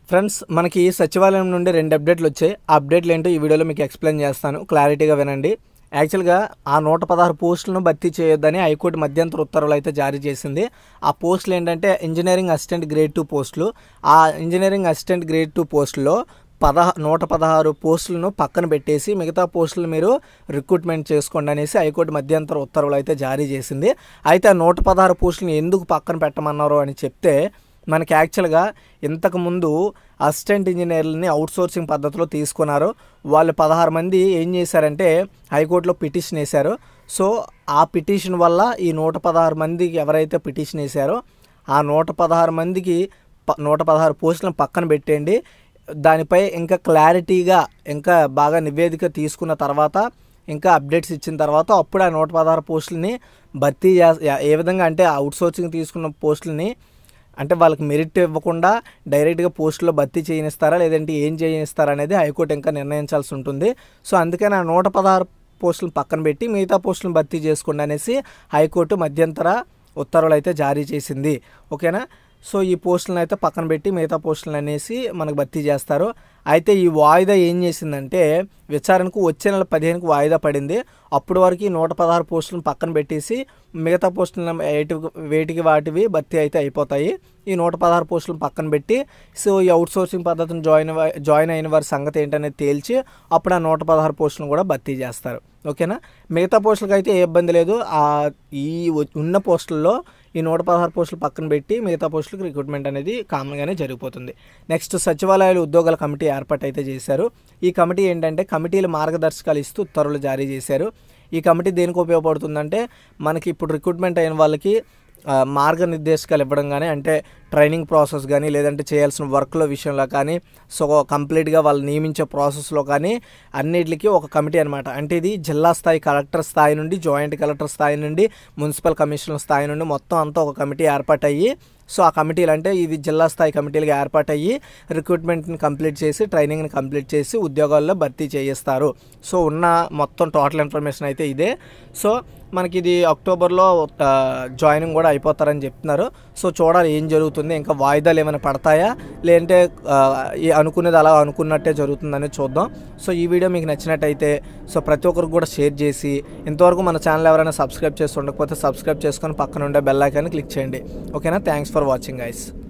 friends మనకి సచివాలయం నుండి రెండు అప్డేట్లు వచ్చాయి ఆ అప్డేట్లు ఏంటో ఈ వీడియోలో మీకు ఎక్స్ప్లెయిన్ చేస్తాను క్లారిటీగా వినండి యాక్చువల్గా ఆ నూట పదహారు పోస్టులను భర్తీ చేయొద్దని హైకోర్టు మధ్యంతర ఉత్తర్వులు అయితే జారీ చేసింది ఆ పోస్టులు ఏంటంటే ఇంజనీరింగ్ అసిస్టెంట్ గ్రేడ్ టూ పోస్టులు ఆ ఇంజనీరింగ్ అసిస్టెంట్ గ్రేడ్ టూ పోస్టులో పదహ నూట పదహారు పోస్టులను పక్కన పెట్టేసి మిగతా పోస్టులు మీరు రిక్రూట్మెంట్ చేసుకోండి అనేసి హైకోర్టు మధ్యంతర ఉత్తర్వులు అయితే జారీ చేసింది అయితే ఆ నూట పదహారు పోస్టులను ఎందుకు పక్కన పెట్టమన్నారు అని చెప్తే మనకి యాక్చువల్గా ఇంతకుముందు అసిస్టెంట్ ఇంజనీర్లని అవుట్సోర్సింగ్ పద్ధతిలో తీసుకున్నారు వాళ్ళు పదహారు మంది ఏం చేశారంటే హైకోర్టులో పిటిషన్ వేశారు సో ఆ పిటిషన్ వల్ల ఈ నూట పదహారు మందికి ఎవరైతే పిటిషన్ వేశారో ఆ నూట పదహారు మందికి ప- నూట పదహారు పోస్టులను పక్కన పెట్టేయండి దానిపై ఇంకా క్లారిటీగా ఇంకా బాగా నివేదిక తీసుకున్న తర్వాత ఇంకా అప్డేట్స్ ఇచ్చిన తర్వాత అప్పుడు ఆ నూట పదహారు పోస్టులని భర్తీ చే ఏ విధంగా అంటే అవుట్సోర్సింగ్ తీసుకున్న పోస్టులని అంటే వాళ్ళకి మెరిట్ ఇవ్వకుండా డైరెక్ట్గా పోస్టులో భర్తీ చేయనిస్తారా లేదంటే ఏం చేయనిస్తారా అనేది హైకోర్టు ఇంకా నిర్ణయించాల్సి ఉంటుంది సో అందుకని ఆ నూట పదహారు పోస్టులను పక్కన పెట్టి మిగతా పోస్టులను భర్తీ చేసుకోండి అనేసి హైకోర్టు మధ్యంతర ఉత్తర్వులు అయితే జారీ చేసింది ఓకేనా సో ఈ పోస్టులను అయితే పక్కన పెట్టి మిగతా పోస్టులను అనేసి మనకు భర్తీ చేస్తారు అయితే ఈ వాయిదా ఏం చేసిందంటే విచారణకు వచ్చే నెల పదిహేనుకు వాయిదా పడింది అప్పటి వరకు ఈ నూట పదహారు పోస్టులను పక్కన పెట్టేసి మిగతా పోస్టులను ఏటి వేటికి వాటివి భర్తీ అయితే అయిపోతాయి ఈ నూట పదహారు పోస్టులను పక్కన పెట్టి సో ఈ అవుట్ సోర్సింగ్ పద్ధతిని జాయిన్ అవ- జాయిన్ అయిన వారి సంగతి ఏంటనేది తేల్చి అప్పుడు ఆ నూట పదహారు పోస్టులను కూడా భర్తీ చేస్తారు ఓకేనా మిగతా పోస్టులకు అయితే ఏ ఇబ్బంది లేదు ఆ ఈ వ- ఉన్న పోస్టుల్లో ఈ నూట పదహారు పోస్టులు పక్కన పెట్టి మిగతా పోస్టులకు రిక్రూట్మెంట్ అనేది కామన్గానే జరిగిపోతుంది నెక్స్ట్ సచివాలయాలు ఉద్యోగాల కమిటీ ఏర్పాటు అయితే చేశారు ఈ కమిటీ ఏంటంటే కమిటీలు మార్గదర్శకాలు ఇస్తూ ఉత్తర్వులు జారీ చేశారు ఈ కమిటీ దేనికి ఉపయోగపడుతుందంటే మనకి ఇప్పుడు రిక్రూట్మెంట్ అయిన వాళ్ళకి ఆ, మార్గనిర్దేశకాలు ఇవ్వడం కానీ అంటే ట్రైనింగ్ ప్రాసెస్ కానీ లేదంటే చేయాల్సిన వర్క్ల విషయంలో కానీ సో కంప్లీట్గా వాళ్ళు నియమించే ప్రాసెస్లో కానీ అన్నిటికీ ఒక కమిటీ అనమాట అంటే ఇది జిల్లా స్థాయి కలెక్టర్ స్థాయి నుండి జాయింట్ కలెక్టర్ స్థాయి నుండి మున్సిపల్ కమిషనర్ స్థాయి నుండి మొత్తం అంతా ఒక కమిటీ ఏర్పాటయ్యి సో ఆ కమిటీలు అంటే ఇది జిల్లా స్థాయి కమిటీలుగా ఏర్పాటయ్యి రిక్రూట్మెంట్ని కంప్లీట్ చేసి ట్రైనింగ్ని కంప్లీట్ చేసి ఉద్యోగాల్లో భర్తీ చేయిస్తారు సో ఉన్న మొత్తం టోటల్ ఇన్ఫర్మేషన్ అయితే ఇదే సో మనకి ఇది అక్టోబర్లో ఆ, జాయినింగ్ కూడా అయిపోతారని చెప్తున్నారు సో చూడాలి ఏం జరుగుతుంది ఇంకా వాయిదాలు ఏమైనా పడతాయా లేదంటే ఆ, ఈ అనుకునేది అలా అనుకున్నట్టే జరుగుతుందని చూద్దాం సో ఈ వీడియో మీకు నచ్చినట్టయితే సో ప్రతి ఒక్కరికి కూడా షేర్ చేసి ఇంతవరకు మన ఛానల్ ఎవరైనా సబ్స్క్రైబ్ చేసి ఉండకపోతే సబ్స్క్రైబ్ చేసుకొని పక్కన ఉండే బెల్ ఐకాన్ని క్లిక్ చేయండి ఓకేనా థ్యాంక్స్ ఫర్ వాచింగ్ గైస్